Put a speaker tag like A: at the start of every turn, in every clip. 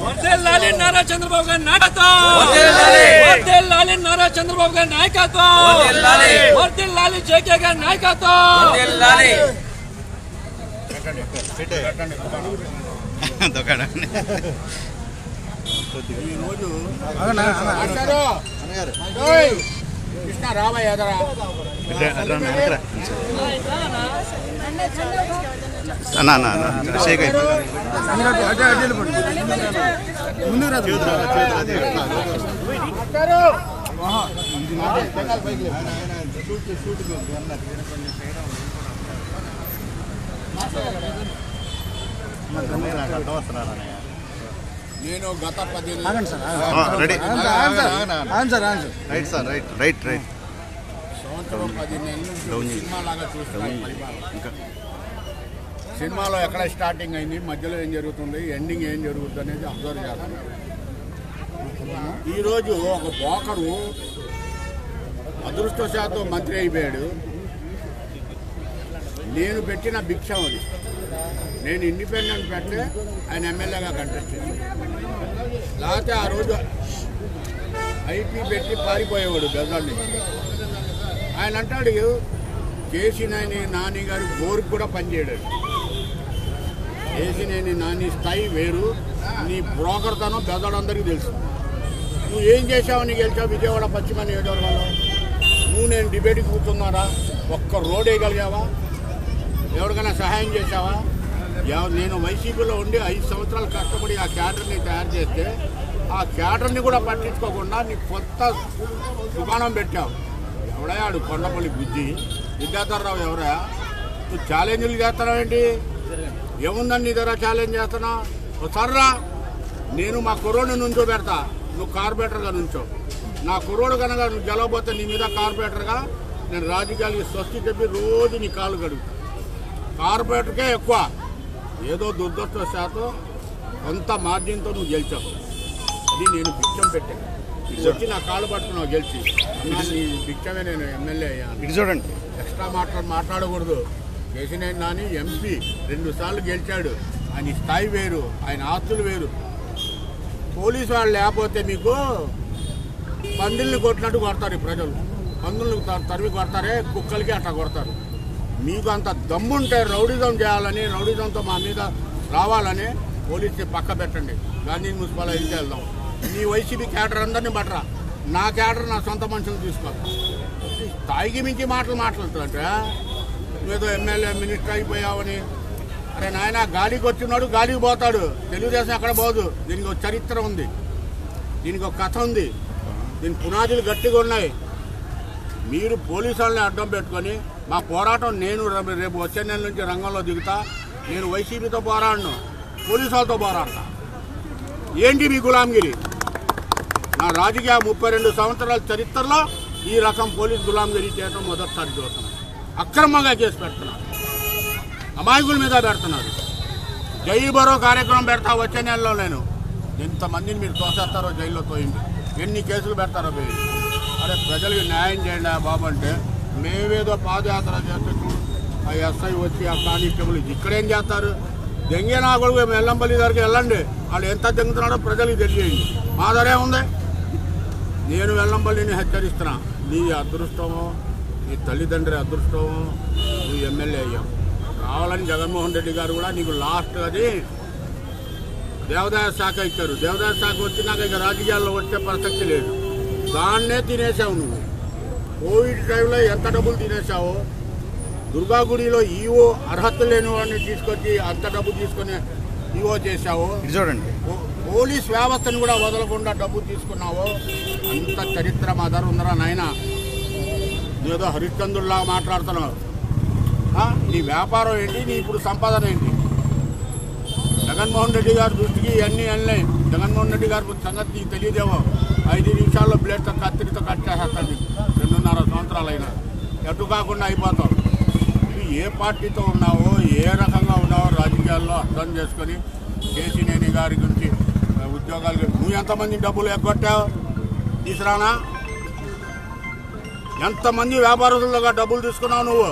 A: వర్ధిల్లాలి నారా చంద్రబాబు గారి నాయకత్వం
B: వర్ధిల్లాలి.
A: వర్ధిల్లాలి నారా చంద్రబాబు గారి నాయకత్వం
B: వర్ధిల్లాలి.
A: వర్ధిల్లాలి జేకే గారి నాయకత్వం
B: వెళ్ళాలి
C: కృష్ణ రామయ్య ఎదరా
D: అన్నా అన్నా అన్నా షేక్ అయిపోయింది
C: నేను గత పది
D: ready
C: answer
D: right sir right right right
C: సంవత్సరం పది నెలల
D: డౌన్
C: నుంచి
D: చేయి.
C: సినిమా లాగా చూస్తున్నాను పరిపాలన.
D: ఇంకా
C: సినిమాలో ఎక్కడ స్టార్టింగ్ అయింది మధ్యలో ఏం జరుగుతుంది ఎండింగ్ ఏం జరుగుతుంది అనేది అబ్జర్వ్ చేస్తున్నాను ఈరోజు ఒక బోకరు అదృష్టశాతం మంత్రి అయిపోయాడు నేను పెట్టిన భిక్షం అది నేను ఇండిపెండెంట్ పెట్టే ఆయన ఎమ్మెల్యేగా కంటెస్ట్ చేశాను లేకపోతే ఆ రోజు ఐపీ పెట్టి పారిపోయేవాడు బెజార్ నుంచి ఆయన అంటాడు కేసీనేని నాని గారు బోర్కు కూడా పనిచేయడు కేసీనేని నాని స్థాయి వేరు నీ బ్రోకర్తనం బెదడందరికీ తెలుసు నువ్వు ఏం చేసావు నీకు గెలిచావు విజయవాడ పశ్చిమ నియోజకవర్గంలో నువ్వు నేను డిబేట్కి కూర్చున్నారా ఒక్క రోడ్ వేయగలిగావా ఎవరికైనా సహాయం చేశావా ఎవ- నేను వైసీపీలో ఉండి ఐదు సంవత్సరాలు కష్టపడి ఆ క్యాడర్ని తయారు చేస్తే ఆ క్యాడర్ని కూడా పట్టించుకోకుండా నీకు కొత్త దుకాణం పెట్టావు ఎవడయా ఆడు కొండపల్లి బుద్ధి విద్యాధరరావు ఎవరా నువ్వు ఛాలెంజ్లు చేస్తున్నావేంటి ఏముందని నీ దగ్గర ఛాలెంజ్ చేస్తున్నా సర్రా నేను మా కుర్రోడిని నుంచో పెడతా నువ్వు కార్పొరేటర్గా నుంచో నా కుర్రోడు కనుక నువ్వు గెలవబోతే నీ మీద కార్పొరేటర్గా నేను రాజకీయాలకి స్వస్తి చెప్పి రోజు నీ కాలు గడుగు కార్పొరేటర్కే ఎక్కువ ఏదో దుర్దృష్ట శాతం కొంత మార్జిన్తో నువ్వు గెలిచావు అది నేను భిక్షం పెట్టాను వచ్చి నా కాళ్ళు పట్టుకున్నావు గెలిచి అన్నా నీ భిక్షమే నేను ఎమ్మెల్యే అయ్యాను
D: ఇటు చూడండి
C: ఎక్స్ట్రా మాట్లాడ మాట్లాడకూడదు కేసీనేని నాని ఎంపీ రెండు సార్లు గెలిచాడు ఆయన స్థాయి వేరు ఆయన ఆస్తులు వేరు పోలీసు వాళ్ళు లేకపోతే మీకు పందుల్ని కొట్టినట్టు కొడతారు ఈ ప్రజలు పందుల్ని త- తరిమి కొడతారే కుక్కలకి అట్లా కొడతారు మీకు అంత దమ్ముంటే రౌడిజం చేయాలని రౌడిజంతో మా మీద రావాలని పోలీసుని పక్క పెట్టండి గాంధీ మున్సిపాలిటీకి వెళ్దాం మీ వైసీపీ క్యాడర్ అందరినీ పట్టరా నా క్యాడర్ నా సొంత మనుషులు తీసుకోవాలి స్థాయికి మించి మాటలు మాట్లాడుతుంటే నువ్వేదో ఎమ్మెల్యే మినిస్టర్ అయిపోయావని అరే నాయన గాలికి వచ్చినాడు గాలికి పోతాడు తెలుగుదేశం ఎక్కడ పోదు దీనికి ఒక చరిత్ర ఉంది దీనికి ఒక కథ ఉంది దీని పునాదులు గట్టిగా ఉన్నాయి మీరు పోలీసు వాళ్ళని అడ్డం పెట్టుకొని మా పోరాటం నేను రేపు- రేపు వచ్చే నెల నుంచి రంగంలో దిగుతా నేను వైసీపీతో పోరాడను పోలీసు వాళ్ళతో పోరాడతా ఏంటి మీ గులాంగిరి నా రాజకీయ ముప్పై రెండు సంవత్సరాల చరిత్రలో ఈ రకం పోలీస్ గులాంగిరి చేయడం మొదటిసారి చూస్తున్నాను అక్రమంగా కేసు పెడుతున్నారు అమాయకుల మీద పెడుతున్నారు జై బరో కార్యక్రమం పెడతా వచ్చే నెలలో నేను ఎంతమందిని మీరు తోసేస్తారో జైల్లో తోయింది ఎన్ని కేసులు పెడతారో పోయి అరే ప్రజలకు న్యాయం చేయండి ఆ బాబు అంటే మేమేదో పాదయాత్ర చేస్తే చూడు ఆ ఎస్ఐ వచ్చి ఆ కానిస్టేబుల్ ఇక్కడేం చేస్తారు దెంగే నా కొడుకు మెల్లంపల్లి దగ్గరికి వెళ్ళండి వాళ్ళు ఎంత దెంగుతున్నాడో ప్రజలకు తెలియజేయండి మా దగ్గరే ఉంది నేను వెల్లంపల్లిని హెచ్చరిస్తున్నా నీ అదృష్టమో నీ తల్లిదండ్రి అదృష్టమో నువ్వు ఎమ్మెల్యే అయ్యావు కావాలని జగన్మోహన్ రెడ్డి గారు కూడా నీకు లాస్ట్ అది దేవాదాయ శాఖ ఇచ్చారు దేవాదాయ శాఖ వచ్చినాక ఇక రాజకీయాల్లో వచ్చే ప్రసక్తి లేదు దాన్నే తినేసావు నువ్వు కోవిడ్ టైంలో ఎంత డబ్బులు తినేసావో దుర్గాగుడిలో ఈవో అర్హత లేని వాడిని తీసుకొచ్చి అంత డబ్బు తీసుకొని ఈవో చేశావు
D: ఇటు చూడండి
C: పో- పోలీస్ వ్యవస్థను కూడా వదలకుండా డబ్బు తీసుకున్నావో అంత చరిత్ర మా దగ్గర ఉందరా నాయన ఏదో హరిశ్చంద్రుల్లా మాట్లాడుతున్నావు ఆ? నీ వ్యాపారం ఏంటి నీ ఇప్పుడు సంపాదన ఏంటి జగన్మోహన్ రెడ్డి గారి దృష్టికి ఇవన్నీ వెళ్ళినాయి జగన్మోహన్ రెడ్డి గారి సంగతి నీకు తెలియదేమో ఐదు నిమిషాల్లో బ్లేడ్తో కత్తిరితో కట్ చేసేస్తాడు నీకు. రెండున్నర సంవత్సరాలు అయినా ఎటు కాకుండా అయిపోతావు నువ్వు ఏ పార్టీతో ఉన్నావో ఏ రకంగా ఉన్నావో రాజకీయాల్లో అర్థం చేసుకొని కేసీనేని గారి గురించి ఆ, ఉద్యోగాలు నువ్వు ఎంతమంది డబ్బులు ఎగ్గొట్టావు తీసురానా ఎంతమంది వ్యాపారస్తులుగా డబ్బులు తీసుకున్నావు నువ్వు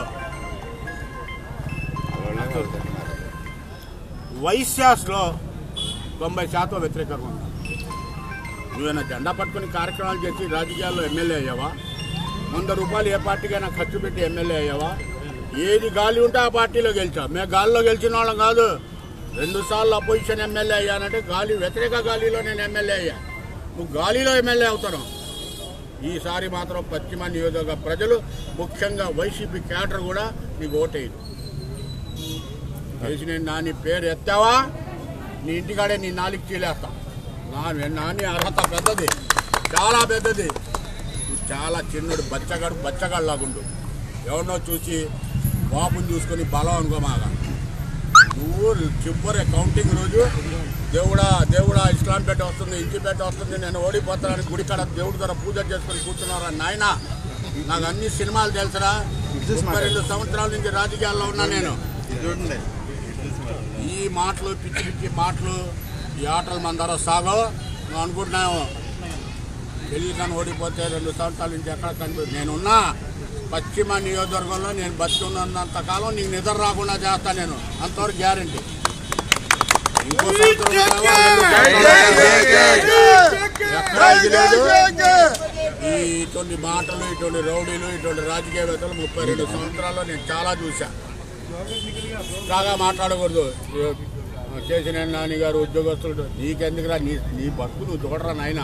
C: వైశ్యాస్లో తొంభై శాతం వ్యతిరేకంగా ఉన్నారు నువ్వేనా జెండా పట్టుకుని కార్యక్రమాలు చేసి రాజకీయాల్లో ఎమ్మెల్యే అయ్యావా వంద రూపాయలు ఏ పార్టీకైనా ఖర్చు పెట్టి ఎమ్మెల్యే అయ్యావా ఏది గాలి ఉంటే ఆ పార్టీలో గెలిచావు మేము గాలిలో గెలిచిన వాళ్ళం కాదు రెండు సార్లు అపోజిషన్ ఎమ్మెల్యే అయ్యానంటే గాలి వ్యతిరేక గాలిలో నేను ఎమ్మెల్యే అయ్యా నువ్వు గాలిలో ఎమ్మెల్యే అవుతాను ఈసారి మాత్రం పశ్చిమ నియోజకవర్గ ప్రజలు ముఖ్యంగా వైసీపీ క్యాడర్ కూడా నీకు ఓటేయదు చేసిన నాని పేరు ఎత్తావా నీ ఇంటికాడే నీ నాలుగు చీలేస్తా నా నాని అర్హత పెద్దది చాలా పెద్దది నువ్వు చాలా చిన్నడు బచ్చగాడు బచ్చగాడు లాగుండు ఎవరినో చూసి బాబుని చూసుకొని బలం అనుకోమాగా నువ్వు చివరి కౌంటింగ్ రోజు దేవుడా దేవుడా ఇస్లాంపేట వస్తుంది ఇంటిపేట వస్తుంది నేను ఓడిపోతానని గుడికాడ దేవుడి ద్వారా పూజ చేసుకొని కూర్చున్నారా నాయన నాకు అన్ని సినిమాలు తెలుసురా ముప్పై రెండు సంవత్సరాల నుంచి రాజకీయాల్లో ఉన్నా నేను
D: చూడండి
C: ఈ మాటలు పిచ్చి పిచ్చి మాటలు ఈ ఆటలు మన ద్వారా సాగవు నువ్వు అనుకుంటున్నావు పెళ్లి కానీ ఓడిపోతే రెండు సంవత్సరాల నుంచి ఎక్కడ కనిపి నేనున్నా పశ్చిమ నియోజకవర్గంలో నేను బతికి ఉన్నంత కాలం నీకు నిద్ర రాకుండా చేస్తా నేను అంతవరకు గ్యారంటీ ఇంకో సంవత్సరం ఉన్నావా? రెండు సంవత్సరాలు ఎక్కడా ఇది లేదు. ఈ ఇటువంటి మాటలు ఇటువంటి రౌడీలు ఇటువంటి రాజకీయవేత్తలు ముప్పై రెండు సంవత్సరాల్లో నేను చాలా చూశా బాగా మాట్లాడకూడదు చేసిన నాని గారు ఉద్యోగస్తులు నీకెందుకురా నీ నీ బతుకు నువ్వు చూడరా నాయన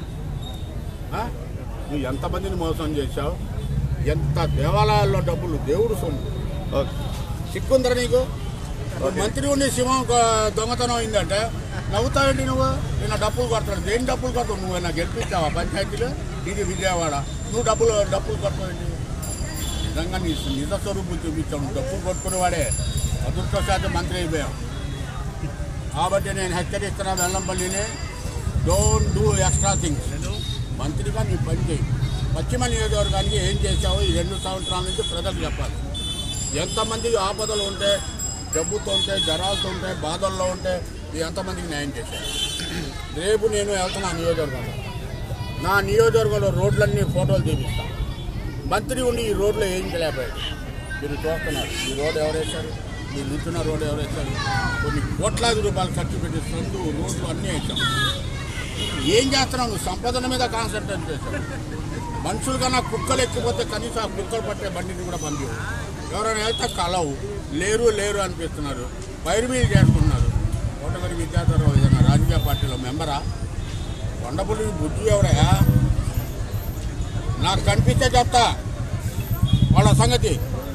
C: నువ్వు ఎంతమందిని మోసం చేశావు ఎంత దేవాలయాల్లో డబ్బులు దేవుడు సొమ్ము
D: ఓకే
C: సిక్కుందరా నీకు నువ్వు మంత్రి ఉండి సింహం ఒక దొంగతనం అయిందంటే నవ్వుతావేంటి నువ్వు నేను డబ్బులు కొడతాడు దేని డబ్బులు కొడతావు నువ్వు నాకు గెలిపించావా పంచాయతీలో ఇది విజయవాడ నువ్వు డబ్బులు డబ్బులు కొడతావేంటి నిజంగా నీ నిజ స్వరూపం చూపించావు నువ్వు డబ్బులు కొట్టుకునేవాడే అదృష్టశాతం మంత్రి అయిపోయావు కాబట్టి నేను హెచ్చరిస్తున్నా వెల్లంపల్లిని డోంట్ డూ ఎక్స్ట్రా థింగ్స్ మంత్రిగా నీ పని చేయి పశ్చిమ నియోజకవర్గానికి ఏం చేశావో ఈ రెండు సంవత్సరాల నుంచి ప్రజలకు చెప్పాలి ఎంతమంది ఆపదలు ఉంటే జబ్బుతో ఉంటే జ్వరాలతో ఉంటే బాధల్లో ఉంటే ఈ ఎంతమందికి న్యాయం చేశారు రేపు నేను వెళ్తున్నా నియోజకవర్గంలో నా నియోజకవర్గంలో రోడ్లన్నీ ఫోటోలు చూపిస్తా మంత్రి ఉండి ఈ రోడ్లో ఏం చేయలేకపోయాడు మీరు చూస్తున్నారు ఈ రోడ్ ఎవరు వేశారు మీరు నిల్చున్న రోడ్ ఎవరు వేశారు కొన్ని కోట్లాది రూపాయలు ఖర్చు పెట్టి సందు రోడ్లు అన్నీ వేసాం ఏం చేస్తున్నావు నువ్వు సంపదన మీద కాన్సన్ట్రేట్ చేశావు మనుషులు కన్నా కుక్కలు ఎక్కిపోతే కనీసం ఆ కుక్కలు పట్టే బండిని కూడా పంపి ఎవరైనా వెళ్తే కలవు లేరు లేరు అనిపిస్తున్నారు పైరు మీద చేస్తున్నారు కోటగారి విద్యాధరరావు ఏదైనా రాజకీయ పార్టీలో మెంబరా కొండపల్లి బుద్ధి ఎవరయా నాకు కనిపిస్తే చెప్తా వాళ్ళ సంగతి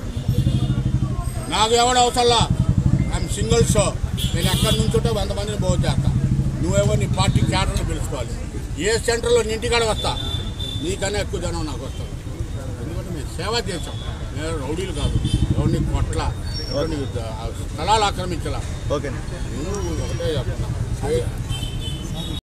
C: నాకు ఎవడు అవసరంలా ఐఎమ్ సింగిల్ షో నేను ఎక్కడి నుంచి ఉంటే వంద మందిని పోగు చేస్తా నువ్వేవో నీ పార్టీ క్యాడర్ని పిలుచుకోవాలి ఏ సెంటర్లో నీ ఇంటికాడ వస్తా నీకన్నా ఎక్కువ జనం నాకు వస్తారు ఎందుకంటే మేము సేవ చేసాం మేము రౌడీలు కాదు ఎవరిని కొట్ల ఎవరిని స్థలాలు ఆక్రమించలా
D: ఓకే
C: నువ్వు ఒకటే చెప్తున్నా ఏ-